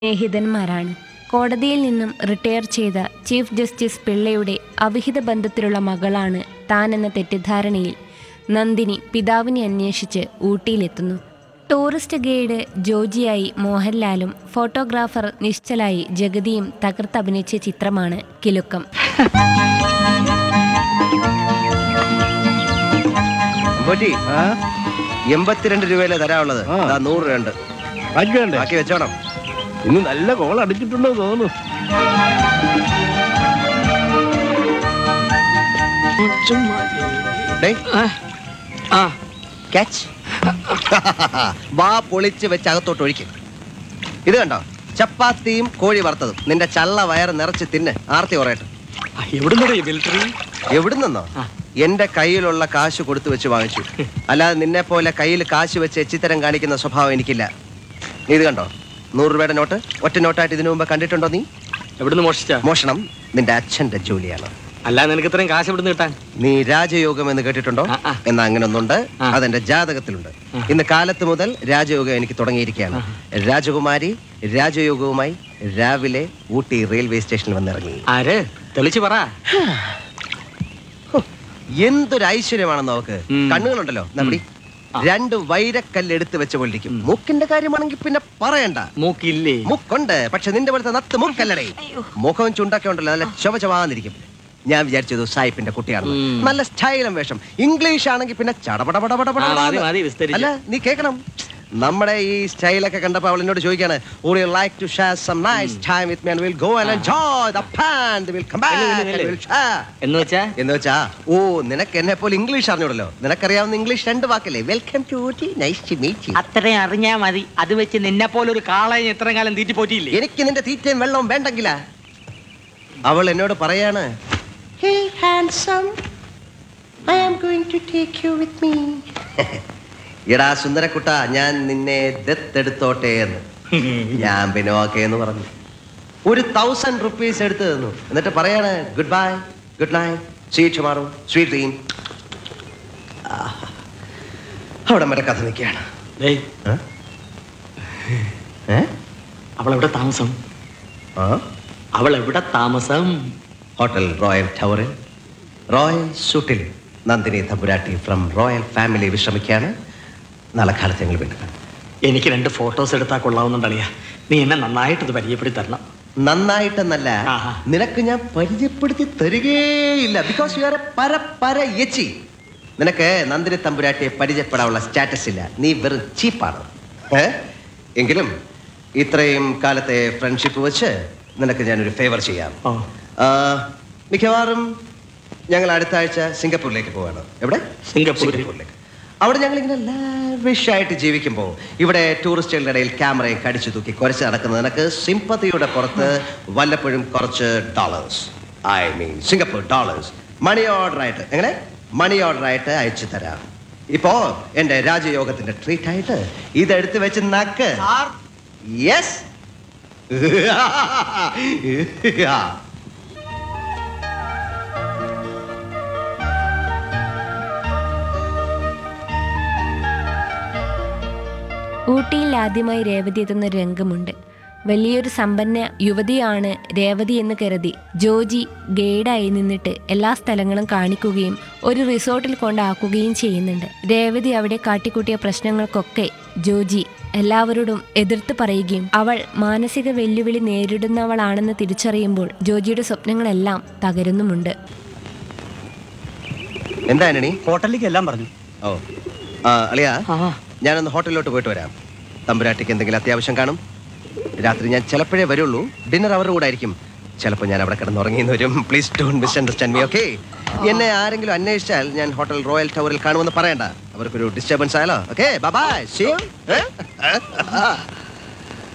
സ്നേഹിതന്മാരാണ് കോടതിയിൽ നിന്നും റിട്ടയർ ചെയ്ത ചീഫ് ജസ്റ്റിസ് പിള്ളയുടെ അവിഹിത ബന്ധത്തിലുള്ള മകളാണ് താനെന്ന തെറ്റിദ്ധാരണയിൽ നന്ദിനി പിതാവിനെ അന്വേഷിച്ച് ഊട്ടിയിലെത്തുന്നു ടൂറിസ്റ്റ് ഗൈഡ് ജോജിയായി മോഹൻലാലും ഫോട്ടോഗ്രാഫർ നിശ്ചലായി ജഗതിയും തകർത്തഭിനയിച്ച ചിത്രമാണ് കിലുക്കം പോറ്റി എൺപത്തിരണ്ട് രൂപയിലെ തരാനുള്ളത് ആ. ദാ നൂറ് രൂപ ഉണ്ട് ബാക്കി വേണ്ടേ ബാക്കി വെച്ചോണം ഇന്ന് നല്ല കോൾ അടിച്ചിട്ടുണ്ടോ തോന്നുന്നു ഡേയ്, ആ catch. വാ പൊളിച്ച് വെച്ച് അകത്തോട്ട് ഒഴിക്കും ഇത് കണ്ടോ ചപ്പാത്തിയും കോഴി വറുത്തതും നിന്റെ ചള്ള വയറ് നിറച്ച് തിന്ന് ആർത്തി കുറയട്ടെ എവിടുന്നോ മിലിറ്ററി എവിടുന്നോ ആ. എന്റെ കയ്യിലുള്ള കാശ് കൊടുത്തു വെച്ച് വാങ്ങിച്ചു അല്ലാതെ നിന്നെ പോലെ കയ്യിൽ കാശ് വെച്ച് എച്ചിത്തരം കാണിക്കുന്ന സ്വഭാവം എനിക്കില്ല നീ ഇത് കണ്ടോ നൂറ് രൂപയുടെ നോട്ട് ഒറ്റ നോട്ടായിട്ട് ഇതിനു മുമ്പ് കണ്ടിട്ടുണ്ടോ നീ എവിടുന്ന് മോഷിച്ച മോഷണം നിന്റെ അച്ഛന്റെ ജോലിയാണ് അല്ല നിനക്ക് ഇത്രയും കാശ് എവിടുന്ന് കിട്ടാൻ നീ രാജയോഗം എന്ന് കേട്ടിട്ടുണ്ടോ ആ, ആ. എന്നാ അങ്ങനെ ഒന്നുണ്ട് ആ. അതെന്റെ ജാതകത്തിലുണ്ട് ഇന്ന് കാലത്ത് മുതൽ രാജയോഗം എനിക്ക് തുടങ്ങിയിരിക്കുകയാണ് രാജകുമാരി രാജയോഗവുമായി രാവിലെ ഊട്ടി റെയിൽവേ സ്റ്റേഷനിൽ വന്നിറങ്ങി ആര് തെളിച്ചു പറ ഹോ, എന്തൊരു ഐശ്വര്യമാണെന്ന് നോക്ക് ഉം. കണ്ണുകളുണ്ടല്ലോ നമ്മടി രണ്ട് വൈരക്കല്ല് എടുത്ത് വെച്ച പോലിരിക്കും മുക്കിന്റെ കാര്യമാണെങ്കിൽ പിന്നെ പറയണ്ട മൂക്കില്ലേ മുക്കുണ്ട് പക്ഷെ നിന്റെ പോലത്തെ നത്ത് മുക്കല്ലടേ മുഖവും ചുണ്ടൊക്കെ ഉണ്ടല്ലോ നല്ല ചൊവ ചൊവാന്നിരിക്കും ഞാൻ വിചാരിച്ചത് സായിപ്പിന്റെ കുട്ടിയാണ് ഉം. നല്ല സ്റ്റൈലും വേഷം ഇംഗ്ലീഷ് ആണെങ്കിൽ പിന്നെ ചടപടപടപടപട ആ, മതി, മതി, വിസ്തരിച്ച്. അല്ല നീ കേൾക്കണം നമ്മുടെ ഈ സ്റ്റൈലൊക്കെ കണ്ടപ്പോ അവൾ എന്നോട് ചോദിക്കാണ് would you like to share some nice time with me and we'll go and enjoy the band we'll come back ഇല്ല, and ഇല്ല, ഇല്ല. we'll share എന്ന് വെച്ചാ എന്ന് വെച്ചാ ഓ നിനക്ക് എന്നെ പോലെ ഇംഗ്ലീഷ് അറിഞ്ഞൂടല്ലോ നിനക്കറിയാവുന്ന ഇംഗ്ലീഷ് രണ്ട് വാക്കല്ലേ welcome to Ooty nice to meet you അത്രയും അറിഞ്ഞാ മതി അത് വെച്ച് നിന്നെ പോലെ ഒരു കാളയെ ഇത്രയും കാലം തീറ്റി പോറ്റിയില്ലേ എനിക്ക് നിന്റെ തീറ്റയും വെള്ളവും വേണ്ടെങ്കിലാ അവൾ എന്നോട് പറയാണ് "Hey, handsome, I am going to take you with me." എടാ സുന്ദരക്കുട്ട ഞാൻ നിന്നെ ദത്തെടുത്തോട്ടെ എന്ന് ഞാൻ പിന്നെ ഓക്കെ എന്ന് പറഞ്ഞു ഒരു തൗസൻഡ് റുപ്പീസ് എടുത്തു തന്നു എന്നിട്ട് പറയാണ് good bye good night sweet tomorrow sweet dream അവിടെ വരെ കഥ നിൽക്കുകയാണ് ഡേയ് ഏ? അവൾ എവിടെ താമസം ആ അവൾ എവിടെ താമസം ഹോട്ടൽ റോയൽ ടവറിൽ റോയൽ സൂട്ടിൽ നന്ദിനി തമ്പുരാട്ടി ഫ്രം റോയൽ ഫാമിലി വിശ്രമിക്കുകയാണ് നാളെ കാലത്ത് ഞങ്ങൾ വീണ്ടും കാണും. എനിക്ക് രണ്ട് ഫോട്ടോസ് എടുത്താൽ കൊള്ളാവുന്നുണ്ടളിയാ നീ എന്നെ നന്നായിട്ട് ഇത് പരിചയപ്പെടുത്തി തരണം നന്നായിട്ടെന്നല്ല ആഹാ. നിനക്ക് ഞാൻ പരിചയപ്പെടുത്തി തരികേയില്ല ബിക്കോസ് യു ആർ എ പര പര യച്ചി നിനക്ക് നന്ദിനി തമ്പുരാട്ടിയെ പരിചയപ്പെടാനുള്ള സ്റ്റാറ്റസ് ഇല്ല നീ വെറും ചീപ്പാണ് ഏ എങ്കിലും ഇത്രയും കാലത്തെ ഫ്രണ്ട്ഷിപ്പ് വെച്ച് നിനക്ക് ഞാനൊരു ഫേവർ ചെയ്യാം ഓ ആ, മിക്കവാറും ഞങ്ങൾ അടുത്ത ആഴ്ച സിംഗപ്പൂരിലേക്ക് പോവാണ് എവിടെ സിംഗപ്പൂരിൽ. സിംഗപ്പൂരിലേക്ക് അവിടെ ഞങ്ങൾ ഇങ്ങനെ ലാവിഷ് ആയിട്ട് ജീവിക്കുമ്പോൾ ഇവിടെ ടൂറിസ്റ്റുകളുടെ ഇടയിൽ ക്യാമറയെ കടിച്ചു തൂക്കി കുറച്ച് നടക്കുന്നത് നിനക്ക് സിമ്പതിയുടെ പുറത്ത് വല്ലപ്പോഴും കുറച്ച് dollars I mean Singapore dollars money order ആയിട്ട് എങ്ങനെ മണി ഓർഡർ ആയിട്ട് അയച്ചു തരാം ഇപ്പോ എന്റെ രാജയോഗത്തിന്റെ ട്രീറ്റ് ആയിട്ട് ഇതെടുത്ത് വെച്ച് നക്ക് യെസ് ഊട്ടിയിൽ ആദ്യമായി രേവതി എത്തുന്ന ഒരു രംഗമുണ്ട് വലിയൊരു സമ്പന്ന യുവതിയാണ് രേവതി എന്ന് കരുതി ജോജി ഗൈഡായി നിന്നിട്ട് എല്ലാ സ്ഥലങ്ങളും കാണിക്കുകയും ഒരു റിസോർട്ടിൽ കൊണ്ടാക്കുകയും ചെയ്യുന്നുണ്ട് രേവതി അവിടെ കാട്ടിക്കൂട്ടിയ പ്രശ്നങ്ങൾക്കൊക്കെ ജോജി എല്ലാവരോടും എതിർത്ത് പറയുകയും അവൾ മാനസിക വെല്ലുവിളി നേരിടുന്നവളാണെന്ന് തിരിച്ചറിയുമ്പോൾ ജോജിയുടെ സ്വപ്നങ്ങളെല്ലാം തകരുന്നുമുണ്ട് എന്താ ആന്റണി ഹോട്ടലിലേക്ക് എല്ലാം പറഞ്ഞു ഓ ആ അളിയാ ആ ഞാനൊന്ന് ഹോട്ടലിലോട്ട് പോയിട്ട് വരാം തമ്പുരാട്ടിക്ക് എന്തെങ്കിലും അത്യാവശ്യം കാണും രാത്രി ഞാൻ ചിലപ്പോഴേ വരുള്ളൂ ഡിന്നർ അവരുടെ കൂടെ ആയിരിക്കും ചിലപ്പോൾ ഞാൻ അവിടെ കിടന്നുറങ്ങിയെന്ന് വരും please don't misunderstand me okay എന്നെ ആരെങ്കിലും അന്വേഷിച്ചാൽ ഞാൻ ഹോട്ടൽ റോയൽ ടവറിൽ കാണുമെന്ന് പറയണ്ട അവർക്കൊരു ഡിസ്റ്റർബൻസ് ആയാലോ ഓക്കെ ബൈ സീ യു